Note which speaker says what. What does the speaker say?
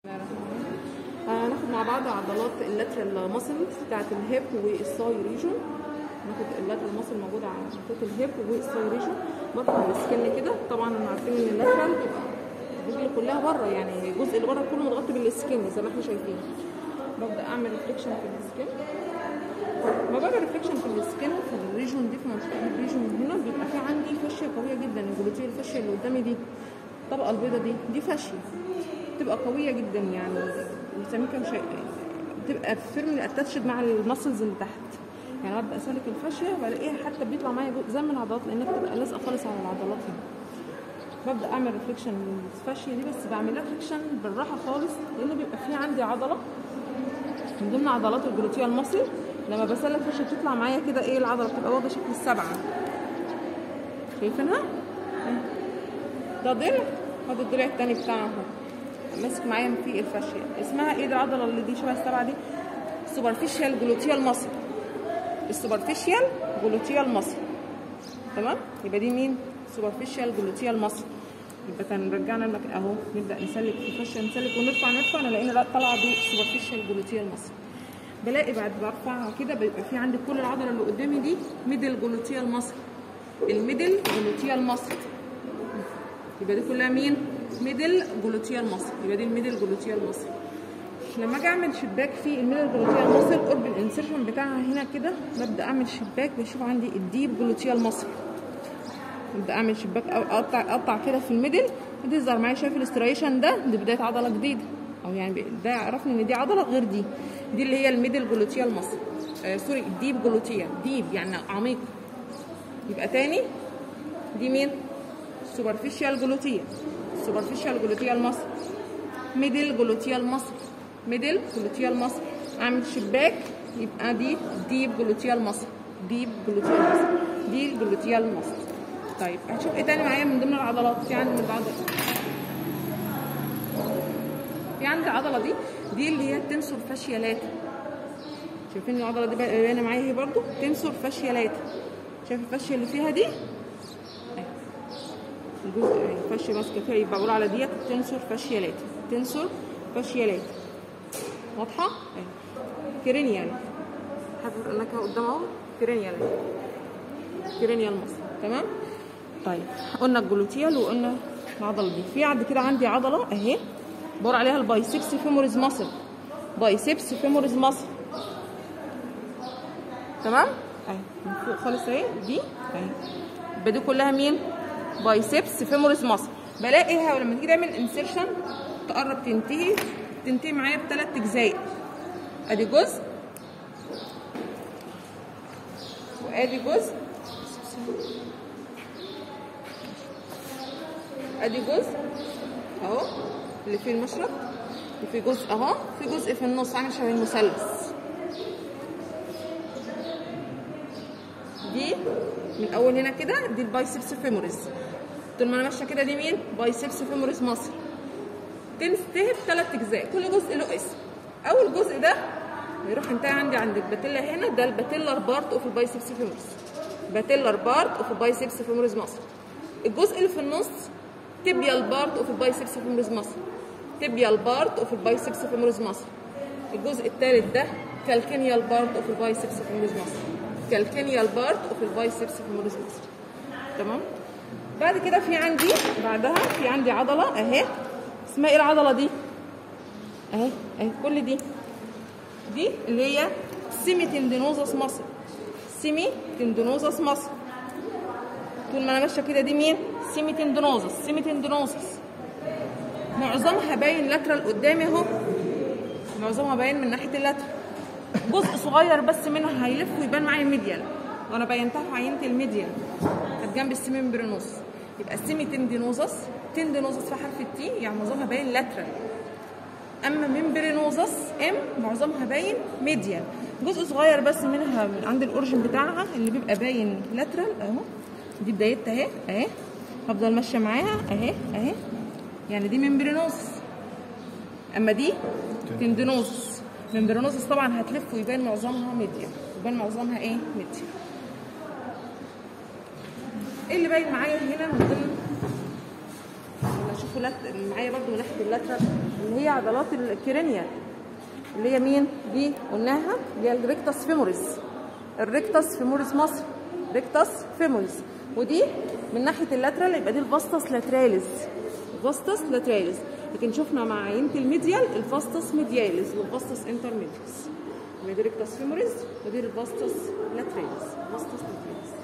Speaker 1: هناخد مع بعض عضلات اللاترال ماسلز بتاعت الهيب والساي ريجون ناخد اللاترال ماسل موجوده على منطقه الهيب والساي ريجون برفع السكن كده طبعا احنا عارفين ان اللاترال الرجل كلها بره يعني الجزء اللي بره كله متغطي بالسكن زي ما احنا شايفين ببدا اعمل ريفليكشن في السكن ما بعمل ريفليكشن في السكن في الريجون دي في منطقه الريجون هنا بيبقى في عندي فاشيه قويه جدا الجلوتيه الفاشيه اللي قدامي دي الطبقه البيضاء دي دي فاشيه بتبقى قويه جدا يعني بنسميها كام شيء بتبقى فيرملي اتاتشد مع المسلز اللي تحت يعني ببدا اسلك الفاشيه بلاقيها حتى بيطلع معايا جزء من العضلات لانها بتبقى لازقه خالص على العضلات هنا ببدا اعمل ريفليكشن للفاشيه دي بس بعمل لها ريفليكشن بالراحه خالص لانه بيبقى في عندي عضله من ضمن عضلات الجلوتيه المصل لما بسلك الفاشيه بتطلع معايا كده ايه العضله بتبقى واخده شكل السبعه شايفينها ده ضلع هذا الضلع التاني بتاعها اهو ماسك معايا في الفاشيه اسمها ايه العضله اللي دي شبه السبعه دي سوبرفيشال جلوتيال ماسل السوبرفيشال جلوتيال ماسل تمام يبقى دي مين سوبرفيشال جلوتيال ماسل يبقى كان رجعنا المكان اهو نبدا نسلك في الفاشيه نسلك ونرفع نرفع نلاقينا لا طالعه دي سوبرفيشال جلوتيال ماسل بلاقي بعد برفعها كده بيبقى في عندي كل العضله اللي قدامي دي ميدل جلوتيال ماسل الميدل جلوتيال ماسل يبقى دي كلها مين ميدل جلوتيال ماسل يبقى دي الميدل جلوتيال ماسل لما اجي اعمل شباك في الميدل جلوتيال ماسل قرب الانسرشن بتاعها هنا كده ببدا اعمل شباك بشوف عندي الديب جلوتيال ماسل ببدا اعمل شباك اقطع اقطع كده في الميدل بتظهر معايا شايف الاستريشن ده دي بدايه عضله جديده او يعني ده يعرفني ان دي عضله غير دي دي اللي هي الميدل جلوتيال ماسل آه سوري الديب جلوتيال ديب يعني عميق يبقى تاني دي مين سوبرفيشال جلوتيال سوبرفيشال جلوتيال ماسل ميدل جلوتيال ماسل ميدل جلوتيال ماسل اعمل شباك يبقى دي ديب جلوتيال ماسل ديب جلوتيال ماسل دي الجلوتيال ماسل طيب هنشوف ايه تاني معايا من ضمن العضلات في عندي من العضلات في عندي العضله دي دي اللي هي التنسور فاشيالاتا شايفين العضله دي باينه معايا اهي برضو تنسور فاشيالاتا شايف الفاشيه اللي فيها دي الجزء الفاشيه ماسكه فيها يبقى بقول على ديت تنسور فاشيالات تنسور فاشيالات واضحه اهي كرينيال حاطط انك قدام اهو كرينيال كرينيال مصر تمام طيب قلنا الجلوتيال وقلنا العضله دي في عند كده عندي عضله اهي بقول عليها البايسبس فيموريز ماسل بايسبس فيموريز ماسل تمام اهي من فوق خالص اهي دي اهي يبقى دي كلها مين بايسبس فيموريس ماسل بلاقيها ولما تيجي تعمل انسيرشن تقرب تنتهي تنتهي معايا بثلاث اجزاء ادي جزء وادي جزء ادي جزء اهو اللي فيه المشرط وفي جزء اهو في جزء في النص عامل شبه المثلث دي من اول هنا كده دي البايسبس فيموريز طول ما انا ماشيه كده دي مين بايسبس فيموريز مصر تنتهي بثلاث اجزاء كل جزء له اسم اول جزء ده يروح ينتهي عندي عند الباتيلا هنا ده الباتيلر بارت اوف البايسبس فيموريز باتيلر بارت اوف البايسبس فيموريز مصر الجزء اللي في النص تبيال بارت اوف البايسبس فيموريز مصر تبيال بارت اوف البايسبس فيموريز مصر الجزء الثالث ده كالكينيال بارت اوف البايسبس فيموريز مصر كالكينيال بارت اوف البايسبس فيموريز مصر تمام بعد كده في عندي بعدها في عندي عضله اهي اسمها ايه العضله دي اهي اهي كل دي دي اللي هي سيمي تندينوزس مصر سيمي تندينوزس مصر طول ما انا ماشيه كده دي مين سيمي تندينوزس سيمي تندينوزس معظمها باين لاترال قدامي اهو معظمها باين من ناحيه اللاترال جزء صغير بس منها هيلف ويبان معايا الميديال وانا بينتها في عينه الميديال كانت جنب السيممبرينوس يبقى السيمي تندينوزس تندينوزس في حرف التي يعني معظمها باين لاترال اما ممبرينوزس ام معظمها باين ميديال جزء صغير بس منها من عند الاورجن بتاعها اللي بيبقى باين لاترال اهو دي بدايتها اهي اهي هفضل ماشيه معاها اهي اهي يعني دي ممبرينوزس اما دي تندينوزس ممبرينوزس طبعا هتلف ويبان معظمها ميديال يبان معظمها ايه ميديال ايه اللي باين معايا هنا من ضمن ولا اشوف شوفوا لات... معايا برضو من ناحيه اللاترال اللي هي عضلات الكرينيال اللي هي مين دي قلناها اللي هي الريكتاس فيموريس الريكتاس فيموريس مصر ريكتاس فيموريس ودي من ناحيه اللاترال يبقى دي الفاستس لاتراليز الفاستس لاتراليز لكن شفنا مع عينه الميديال الفاستس ميدياليز والفاستس انترميديس يبقى دي ريكتاس فيموريس ودي الفاستس لاتراليز فاستس لاتراليز